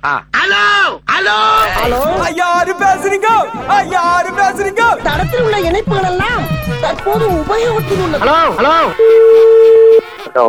Hello hello hello யாரு பேசுறீங்க யாரு பேசுறீங்க தடத்தில் உள்ள இணைப்புகள் எல்லாம் தற்போது உபயோகத்தில் உள்ளது hello hello hello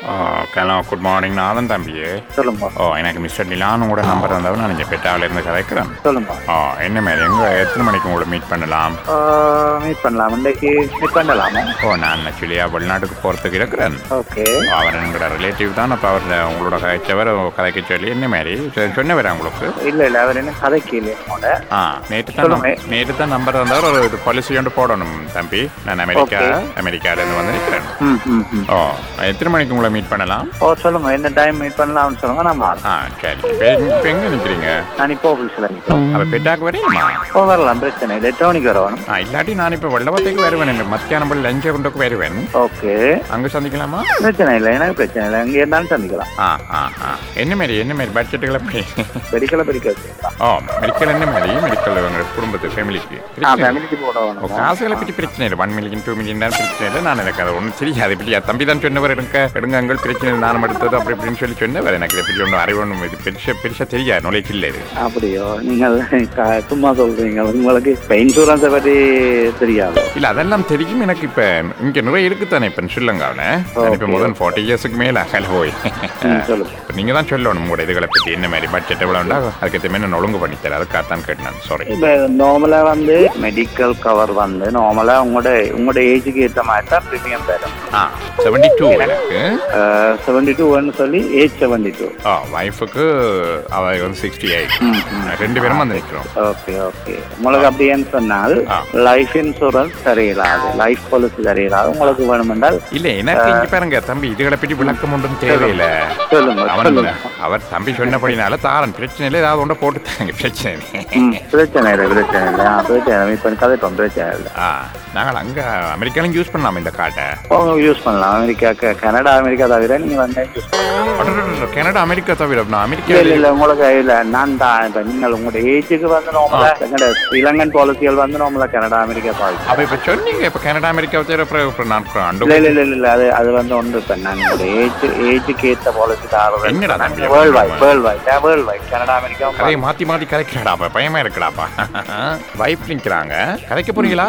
hello good morning Nathan தம்பியே சொல்லுங்க ஓ எனக்கு மிஸ்டர் டிலான் உங்களோட நம்பர் வந்தவன் நான் இங்கே பெட்டாவில் இருந்து கதைக்கிறேன் சொல்லுங்க ஓ என்ன மாதிரி எங்கே எத்தனை மணிக்கு உங்களை மீட் பண்ணலாம் மீட் பண்ணலாம் இன்றைக்கு மீட் பண்ணலாமா ஓ நான் ஆக்சுவலியாக வெளிநாட்டுக்கு போகிறதுக்கு இருக்கிறேன் ஓகே அவர் எங்களோட ரிலேட்டிவ் தான் அப்போ அவர் உங்களோட கதைச்சவர் கதைக்க சொல்லி என்ன மாதிரி சொ- சொன்னவர் உங்களுக்கு இல்ல இல்ல அவர் என்ன கதைக்கு இல்லையா ஆ நேற்று தான் சொல்லுங்க. நம்- நேற்று தான் நம்பர் வந்தவர் ஒரு இது பாலிசி ஒன்று போடணும் தம்பி நான் அமெரிக்கா Okay. அமெரிக்காவிலேருந்து வந்து நிற்கிறேன் ம் ம் ம் ஓ எத்தனை மணிக்கு உங்களை மீட் பண்ணலாம் ஓ சொல்லுங்க என்ன டைம் மீட் பண்ணலாம்னு சொல்லுங்க நான் வரேன் ஆ சரி இப்போ இப்போ எங்கே நிற்கிறீங்க நான் இப்போ ஆஃபீஸில் நிற்கிறேன் அப்போ பெட்டாக்கு வரீங்களா ஓ வரலாம் பிரச்சனை இல்லை எட்டு மணிக்கு வரணும் ஆ இல்லாட்டி நான் இப்போ வெள்ளவத்தைக்கு வருவேன் இந்த மத்தியானம் போல் லஞ்சை கொண்டுக்கு வருவேன் ஓகே அங்கே சந்திக்கலாமா பிரச்சனை இல்லை எனக்கு பிரச்சனை இல்லை எங்கே இருந்தாலும் சந்திக்கலாம் ஆ ஆ ஆ என்ன மாரி என்ன மாரி பட்ஜெட்டுகளை எப்படி மெடிக்கலை படிக்க வச்சுக்கலாம் ஓ மெடிக்கல் என்ன மாதிரி மெடிக்கல் உங்கள் குடும்பத்து ஃபேமிலிக்கு ஆ ஃபேமிலிக்கு போட ஓ வேணும் காசுகளை பற்றி பிரச்சனை இல்லை ஒன் மில்லியன் டூ மில்லியன் தான் பிரச்சனை இல்லை நான் எனக்கு அது ஒன்றும் தெரியாது இப்படி தம்பி தான் சொன்னவர் எடுங்க எடுங்கங்கள் பிரச்சனை இல்லை, நானும் எடுத்தது அப்படி இப்படின்னு சொல்லி சொன்னவர் எனக்கு இதை பற்றி ஒன்றும் அறிவு ஒன்றும் இது பெருசாக பெருசாக தெரியாது நாலேஜ் இல்லை இது அப்படியோ நீங்கள் க- சும்மா சொல்றீங்க உங்களுக்கு இப்போ இன்சூரன்ஸை பற்றி தெரியாது இல்ல அதெல்லாம் தெரியும் எனக்கு இப்ப இங்க நிறைய இருக்கு தானே இப்ப ஸ்ரீலங்காவில் இப்ப Okay. முதல் ஃபார்ட்டி இயர்ஸ்க்கு மேல அகல போய் ம், சொல்லுங்க இப்ப நீங்க தான் சொல்லணும் உங்களோட இதுகளை பத்தி என்ன மாதிரி பட்ஜெட் எவ்வளவு உண்டா அதுக்கு மேல நான் ஒழுங்கு பண்ணி தரேன் அதுக்காக தான் கேட்டேன் சாரி இப்போ நார்மலாக வந்து மெடிக்கல் கவர் வந்து நார்மலாக உங்களோட உங்களோட ஏஜுக்கு ஏற்ற மாதிரி தான் ப்ரீமியம் தரும் ஆ செவன்டி டூ எனக்கு செவன்டி டூன்னு சொல்லி ஏஜ் செவன்டி டூ ஆ ஒய்ஃபுக்கு அவ வந்து சிக்ஸ்டி எயிட் ம், ம். ரெண்டு பேரும் வந்து நிற்கிறோம் ஓகே ஓகே உங்களுக்கு அப்படின்னு சொன்னால் ஆ. லைஃப் இன்சூரன்ஸ் சரியில்லாது லைஃப் பாலிசி சரியில்லாது உங்களுக்கு வேணுமென்றால் இல்ல எனக்கு இங்க பாருங்க தம்பி இதுகளை பற்றி விளக்கம் ஒன்றும் தேவையில்லை சொல்லுங்க அவன் சொல்லுங்க அவர் தம்பி சொன்னபடினால தாரன் பிரச்சனை இல்லை ஏதாவது ஒன்றை போட்டு தாங்க பிரச்சனை இல்லை. ம் பிரச்சனை இல்லை பிரச்சனை இல்லை ஆ பிரச்சனை இல்லை இப்போ கதைப்போம் பிரச்சனை இல்லை ஆ நாங்கள் அங்க அமெரிக்காலையும் யூஸ் பண்ணலாம் இந்த காட்டை அவங்க யூஸ் பண்ணலாம் அமெரிக்கா க- கனடா அமெரிக்கா தவிர நீங்கள் வந்து யூஸ் பண்ணலாம் அடடடட, கனடா அமெரிக்கா தவிர நான் இல்லை அமெரிக்கா இல்லை இல்லை உங்களுக்கு இல்லை நான் தான் இப்போ நீங்கள் உங்களோட ஏஜுக்கு வந்து நார்மலாக எங்களோட இலங்கன் பாலிசிகள் வந்து நார்மலாக கனடா அமெரிக்கா பாலிசி அப்ப இப்ப சொன்னீங்க இப்ப கனடா அமெரிக்கா தவிர அப்புறம் அப்புறம் நான் அப்புறம் அண்டு இல்லை இல்லை இல்லை இல்லை அது அது வந்து ஒன்று இப்போ நான் உங்களோட ஏஜ் ஏஜுக்கு ஏற்ற பாலிசி தாரோட என்னடா தம்பி? World wide world wide world wide Canada America கதையை மாத்தி மாத்தி கதைக்கிறாடாப்பா பயமா இருக்கடாப்பா வைப் நிக்கிறாங்க கதைக்க போறீங்களா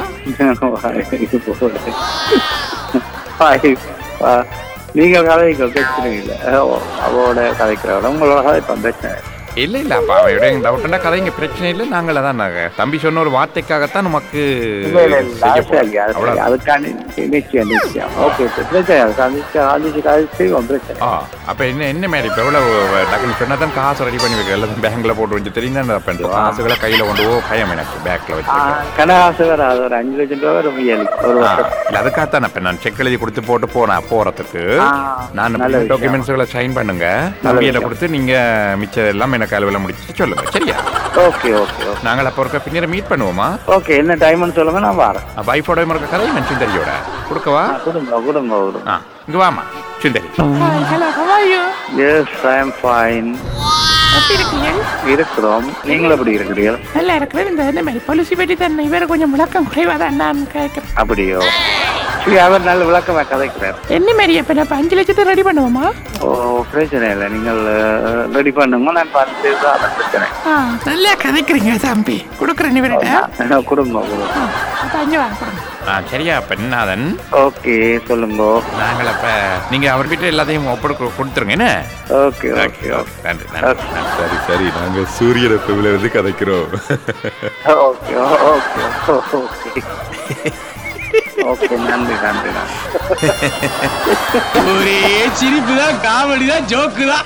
நீங்கள் கதைக்க பிரச்சனை இல்லை அவளோட கதைக்கிறவங்க உங்களோட கதைப்பேன் பிரச்சனை இல்லை. இல்ல இல்ல அப்பா அவையோட டவுட்னா கதைங்க பிரச்சனை இல்லை நாங்கள தான் நாங்க தம்பி சொன்ன ஒரு வார்த்தைக்காகத்தான் நமக்கு இல்லை இல்லை இல்லை செய்ய அது சரி, அது போறோம். சரி. அவ்வளவுதான். அதுக்காண்டி நிச்சயம் நிச்சயம் ஓகே சார் பிரச்சனை இல்லை சந்திச்சு சந்திச்சு கதை செய்வோம் பிரச்சனை ஆ அப்ப என்ன என்ன மாதிரி இப்ப எவ்வளவு டக்குனு சொன்னா தான் காசு ரெடி பண்ணி வைக்க எல்லாத்தையும் பேங்க்ல போட்டு வச்சு தெரியும் தான் அப்ப இந்த காசுகளை கையில கொண்டு போ பயம் எனக்கு பேக்ல வச்சு வைக்க. கனகாசு வேறு அது ஒரு அஞ்சு லட்சம் ரூபா வரும் இயலி ஒரு ஆ, வருஷம் இல்ல அதுக்காகத்தான் இப்ப நான் செக் எழுதி கொடுத்து போட்டு போனா போறதுக்கு ஆ, நான் நல்ல விஷயம். டாக்குமெண்ட்ஸ்களை சைன் பண்ணுங்க தம்பியில கொடுத்து நீங்க மிச்சம் எல்லாம் எனக்கு அலுவலை முடிச்சு சொல்லுங்க சரியா ஓகே ஓகே ஓகே நாங்கள் அப்போ இருக்க பின்னர மீட் பண்ணுவோமா ஓகே என்ன டைம்னு சொல்லுங்க நான் வரேன் வைஃபோட இருக்க கதை நான் சுந்தரியோட கொடுக்கவா ஆ, கொடுங்க கொடுங்க கொடுங்க ஆ இங்க வாமா Sundari hello how are you? Yes I am fine எப்படி இருக்கீங்க இருக்கிறோம் நீங்களும் எப்படி இருக்கிறீர்கள் நல்லா இருக்கிறேன் இந்த என்ன மாதிரி பாலிசி பற்றி தான் இவர் கொஞ்சம் விளக்கம் குறைவாக தான் நான் கேட்குறேன் அப்படியோ சரி அவர் நல்ல விளக்கமா கதைக்கிறார் என்ன மாதிரி இப்போ நான் இப்போ அஞ்சு லட்சத்தை ரெடி பண்ணுவோமா ஓ பிரச்சனை இல்லை நீங்கள் ரெடி பண்ணுங்க நான் பார்த்து தான் பிரச்சனை ஆ நல்லா கதைக்கிறீங்க தம்பி கொடுக்குறேன் இவர்கிட்ட கொடுங்க கொடுங்க அப்போ அஞ்சு வாங்க கொடுங்க ஆ சரியா பெண்ணாதன் ஓகே சொல்லுங்க நாங்கள் அப்ப நீங்க அவர்கிட்ட எல்லாத்தையும் ஒப்படு கொடுத்துருங்க என்ன ஓகே ஓகே ஓகே ஓகே நன்றி நன்றி ஓகே. நன்றி. சரி சரி நாங்க சூரிய ரத்தமில் இருந்து கதைக்கிறோம் ஓகே ஓகே ஓகே ஓகே நன்றி நன்றி நன்றி ஒரே சிரிப்பு தான் காமெடி தான் ஜோக்கு தான்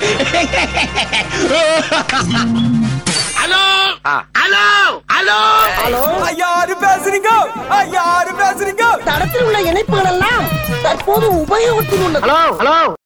ஹலோ ஹலோ ஹலோ ஹலோ யாரு பேசுறீங்க யாரு பேசுறீங்க தடத்தில் உள்ள இணைப்புகள் எல்லாம் தற்போது உபயோகத்தில் உள்ளது ஹலோ ஹலோ